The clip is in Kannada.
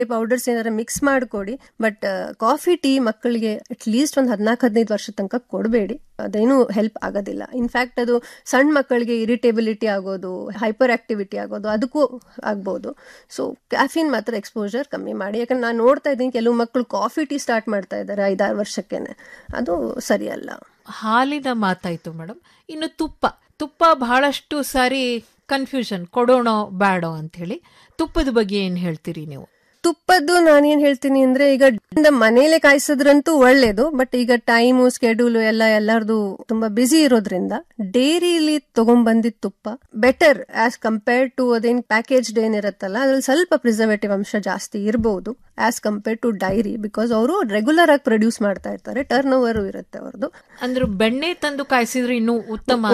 ಪೌಡರ್ಸ್ ಏನಾರ ಮಿಕ್ಸ್ ಮಾಡಿಕೊಡಿ ಬಟ್ ಕಾಫಿ ಟೀ ಮಕ್ಕಳಿಗೆ ಅಟ್ ಲೀಸ್ಟ್ ಒಂದು ಹದಿನಾಲ್ಕು ಹದಿನೈದು ವರ್ಷ ತನಕ ಕೊಡಬೇಡಿ ಅದೇನು ಹೆಲ್ಪ್ ಆಗೋದಿಲ್ಲ ಇನ್ಫ್ಯಾಕ್ಟ್ ಅದು ಸಣ್ಣ ಮಕ್ಕಳಿಗೆ ಇರಿಟೇಬಿಲಿಟಿ ಆಗೋದು ಹೈಪರ್ ಆಕ್ಟಿವಿಟಿ ಆಗೋದು ಅದಕ್ಕೂ ಆಗ್ಬೋದು ಸೊ ಕ್ಯಾಫಿನ್ ಮಾತ್ರ ಎಕ್ಸ್ಪೋಜರ್ ಕಮ್ಮಿ ಮಾಡಿ ಯಾಕಂದ್ರೆ ನಾನು ನೋಡ್ತಾ ಇದ್ದೀನಿ ಕೆಲವು ಮಕ್ಕಳು ಕಾಫಿ ಟೀ ಸ್ಟಾರ್ಟ್ ಮಾಡ್ತಾ ಇದ್ದಾರೆ ಐದಾರು ವರ್ಷಕ್ಕೇನೆ ಅದು ಸರಿಯಲ್ಲ ಹಾಲಿನ ಮಾತಾಯ್ತು ಮೇಡಮ್ ಇನ್ನು ತುಪ್ಪ ತುಪ್ಪ ಬಹಳಷ್ಟು ಸಾರಿ ಕನ್ಫ್ಯೂಷನ್ ಕೊಡೋಣೋ ಬೇಡೋ ಅಂತ ಹೇಳಿ ತುಪ್ಪದ ಬಗ್ಗೆ ಏನ್ ಹೇಳ್ತೀರಿ ನೀವು ತುಪ್ಪದ್ದು ನಾನೇನ್ ಹೇಳ್ತೀನಿ ಅಂದ್ರೆ ಈಗ ಮನೇಲೆ ಕಾಯಿಸಿದ್ರಂತೂ ಒಳ್ಳೇದು ಬಟ್ ಈಗ ಟೈಮು ಸ್ಕೆಡ್ಯೂಲ್ ಎಲ್ಲ ಎಲ್ಲಾರ್ದು ತುಂಬಾ ಬಿಸಿ ಇರೋದ್ರಿಂದ ಡೈರಿಲಿ ತಗೊಂಡ್ಬಂದಿದ್ ತುಪ್ಪ ಬೆಟರ್ ಆಸ್ ಕಂಪೇರ್ ಟು ಅದೇನ್ ಪ್ಯಾಕೇಜ್ ಏನಿರತ್ತಲ್ಲ ಅದ್ರಲ್ಲಿ ಸ್ವಲ್ಪ ಪ್ರಿಸರ್ವೇಟಿವ್ ಅಂಶ ಜಾಸ್ತಿ ಇರಬಹುದು as compare to dairy because ಅವರು ರೆಗ್ಯುಲರ್ ಆಗಿ ಪ್ರೊಡ್ಯೂಸ್ ಮಾಡ್ತಾ ಇರ್ತಾರೆ ಟರ್ನ್ ಓವರ್ ಇರುತ್ತೆ ಅವ್ರದ್ದು ಅಂದ್ರೆ ಬೆಣ್ಣೆ ತಂದು ಕಾಯಿಸಿದ್ರೆ ಇನ್ನೂ ಉತ್ತಮ